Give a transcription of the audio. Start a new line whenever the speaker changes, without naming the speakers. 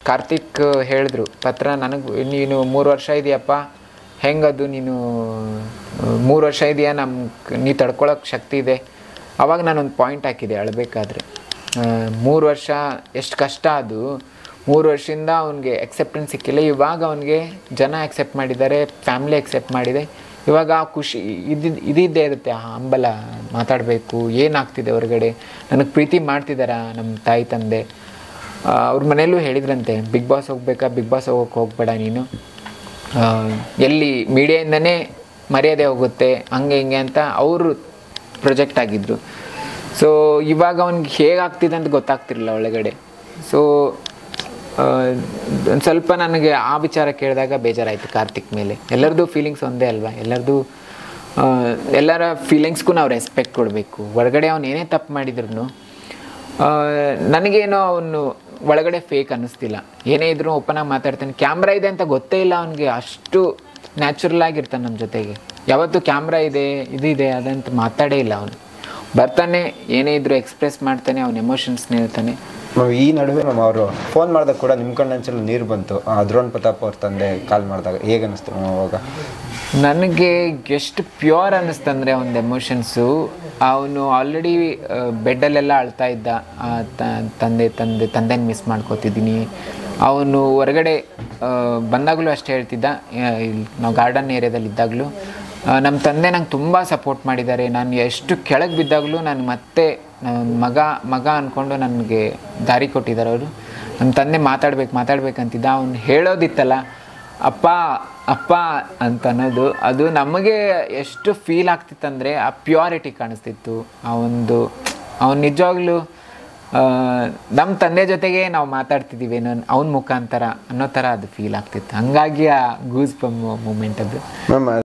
ಕಾರ್ತಿಕ್ ಹೇಳಿದ್ರು ಪತ್ರ ನನಗೆ ನೀನು ಮೂರು ವರ್ಷ ಇದೆಯಪ್ಪ ಹೆಂಗದು ನೀನು ಮೂರು ವರ್ಷ ಇದೆಯಾ ನಮ್ಮ ನೀ ತಡ್ಕೊಳಕ್ಕೆ ಶಕ್ತಿ ಇದೆ ಅವಾಗ ನಾನೊಂದು ಪಾಯಿಂಟ್ ಹಾಕಿದೆ ಅಳಬೇಕಾದ್ರೆ ಮೂರು ವರ್ಷ ಎಷ್ಟು ಕಷ್ಟ ಅದು ಮೂರು ವರ್ಷದಿಂದ ಅವನಿಗೆ ಅಕ್ಸೆಪ್ಟೆನ್ಸ್ ಸಿಕ್ಕಿಲ್ಲ ಇವಾಗ ಅವನಿಗೆ ಜನ ಅಕ್ಸೆಪ್ಟ್ ಮಾಡಿದ್ದಾರೆ ಫ್ಯಾಮ್ಲಿ ಅಕ್ಸೆಪ್ಟ್ ಮಾಡಿದೆ ಇವಾಗ ಆ ಖುಷಿ ಇದ್ದಿದ್ದು ಇದಿದ್ದೇ ಇರುತ್ತೆ ಆ ಹಂಬಲ ಮಾತಾಡಬೇಕು ಏನಾಗ್ತಿದೆ ಹೊರಗಡೆ ನನಗೆ ಪ್ರೀತಿ ಮಾಡ್ತಿದ್ದಾರಾ ನಮ್ಮ ತಾಯಿ ತಂದೆ ಆ, ಅವ್ರ ಮನೆಯಲ್ಲೂ ಹೇಳಿದ್ರಂತೆ ಬಿಗ್ ಬಾಸ್ ಹೋಗ್ಬೇಕಾ ಬಿಗ್ ಬಾಸ್ ಹೋಗೋಕೆ ಹೋಗ್ಬೇಡ ನೀನು ಆ, ಎಲ್ಲಿ ಮೀಡಿಯಾಯಿಂದನೇ ಮರ್ಯಾದೆ ಹೋಗುತ್ತೆ ಹಂಗೆ ಹಿಂಗೆ ಅಂತ ಅವರು ಪ್ರೊಜೆಕ್ಟ್ ಆಗಿದ್ರು ಸೊ ಇವಾಗ ಅವ್ನಿಗೆ ಹೇಗಾಗ್ತಿದೆ ಅಂತ ಗೊತ್ತಾಗ್ತಿರಲಿಲ್ಲ ಒಳಗಡೆ ಸೊ ಒಂದು ಸ್ವಲ್ಪ ನನಗೆ ಆ ವಿಚಾರ ಕೇಳಿದಾಗ ಬೇಜಾರಾಯಿತು ಕಾರ್ತಿಕ್ ಮೇಲೆ ಎಲ್ಲರದ್ದು ಫೀಲಿಂಗ್ಸ್ ಒಂದೇ ಅಲ್ವಾ ಎಲ್ಲರದ್ದು ಆ, ಎಲ್ಲರ ಫೀಲಿಂಗ್ಸ್ಗೂ ನಾವು ರೆಸ್ಪೆಕ್ಟ್ ಕೊಡಬೇಕು ಹೊರಗಡೆ ಅವ್ನು ಏನೇ ತಪ್ಪು ಮಾಡಿದ್ರು ನನಗೇನೋ ಅವನು ಒಳಗಡೆ ಫೇಕ್ ಅನ್ನಿಸ್ತಿಲ್ಲ ಏನೇ ಇದ್ರೂ ಓಪನ್ ಆಗಿ ಮಾತಾಡ್ತಾನೆ ಕ್ಯಾಮ್ರಾ ಇದೆ ಅಂತ ಗೊತ್ತೇ ಇಲ್ಲ ಅವನಿಗೆ ಅಷ್ಟು ನ್ಯಾಚುರಲ್ ಆಗಿರ್ತಾನೆ ನಮ್ಮ ಜೊತೆಗೆ ಯಾವತ್ತು ಕ್ಯಾಮ್ರಾ ಇದೆ ಇದಿದೆ ಅದಂತ ಮಾತಾಡೇ ಇಲ್ಲ ಅವನು ಬರ್ತಾನೆ ಏನೇ ಇದ್ರೂ ಎಕ್ಸ್ಪ್ರೆಸ್ ಮಾಡ್ತಾನೆ ಅವ್ನ ಎಮೋಷನ್ಸ್ನ ಹೇಳ್ತಾನೆ
ಮ್ಯಾಮ್ ಈ ನಡುವೆ ಮ್ಯಾಮ್ ಅವರು ಫೋನ್ ಮಾಡಿದಾಗ ಕೂಡ ನಿಮ್ಮ ಕಣ್ಣಂಚಲು ನೀರು ಬಂತು ಆ, ದ್ರೋಣ್ ಪ್ರತಾಪ್ ಅವ್ರ ತಂದೆ ಕಾಲ್ ಮಾಡಿದಾಗ ಹೇಗೆ ಅನ್ನಿಸ್ತು ಮ್ಯಾಮ್ ಅವಾಗ
ನನಗೆ ಎಷ್ಟು ಪ್ಯೂರ್ ಅನ್ನಿಸ್ತಂದ್ರೆ ಒಂದು ಎಮೋಷನ್ಸು ಅವನು ಆಲ್ರೆಡಿ ಬೆಡ್ಡಲ್ಲೆಲ್ಲ ಅಳ್ತಾ ಇದ್ದ ಆ, ತ- ತಂದೆ ತಂದೆ ತಂದೆನ ಮಿಸ್ ಮಾಡ್ಕೋತಿದ್ದೀನಿ ಅವನು ಹೊರಗಡೆ ಆ, ಬಂದಾಗಲೂ ಅಷ್ಟೇ ಹೇಳ್ತಿದ್ದ ಆ, ಇಲ್ಲಿ ನಾವು ಗಾರ್ಡನ್ ಏರಿಯಾದಲ್ಲಿ ಇದ್ದಾಗಲೂ ನಮ್ಮ ತಂದೆ ನಂಗೆ ತುಂಬ ಸಪೋರ್ಟ್ ಮಾಡಿದ್ದಾರೆ ನಾನು ಎಷ್ಟು ಕೆಳಗೆ ಬಿದ್ದಾಗಲೂ ನಾನು ಮತ್ತೆ ನಾನ್ ಮಗ ಮಗ ಅಂದ್ಕೊಂಡು ನನಗೆ ದಾರಿ ಕೊಟ್ಟಿದ್ದಾರೆ ಅವರು ನಮ್ಮ ತಂದೆ ಮಾತಾಡ್ಬೇಕು ಮಾತಾಡ್ಬೇಕಂತಿದ್ದ ಅವ್ನು ಹೇಳೋದಿತ್ತಲ್ಲ ಅಪ್ಪ ಅಪ್ಪ ಅಂತ ಅನ್ನೋದು ಅದು ನಮಗೆ ಎಷ್ಟು ಫೀಲ್ ಆಗ್ತಿತ್ತಂದರೆ ಆ ಪ್ಯೂರಿಟಿ ಕಾಣಿಸ್ತಿತ್ತು ಆ ಒಂದು ಅವ್ನು ನಿಜವಾಗ್ಲೂ ನಮ್ಮ ತಂದೆ ಜೊತೆಗೆ ನಾವು ಮಾತಾಡ್ತಿದ್ದೀವಿ ಏನೋ ಅವ್ನ ಮುಖಾಂತರ ಅನ್ನೋ ಥರ ಅದು ಫೀಲ್ ಆಗ್ತಿತ್ತು ಹಂಗಾಗಿ ಆ ಗೂಸ್ ಬಮ್ ಮೂಮೆಂಟ್ ಅದು
ಮ್ಯಾಮ್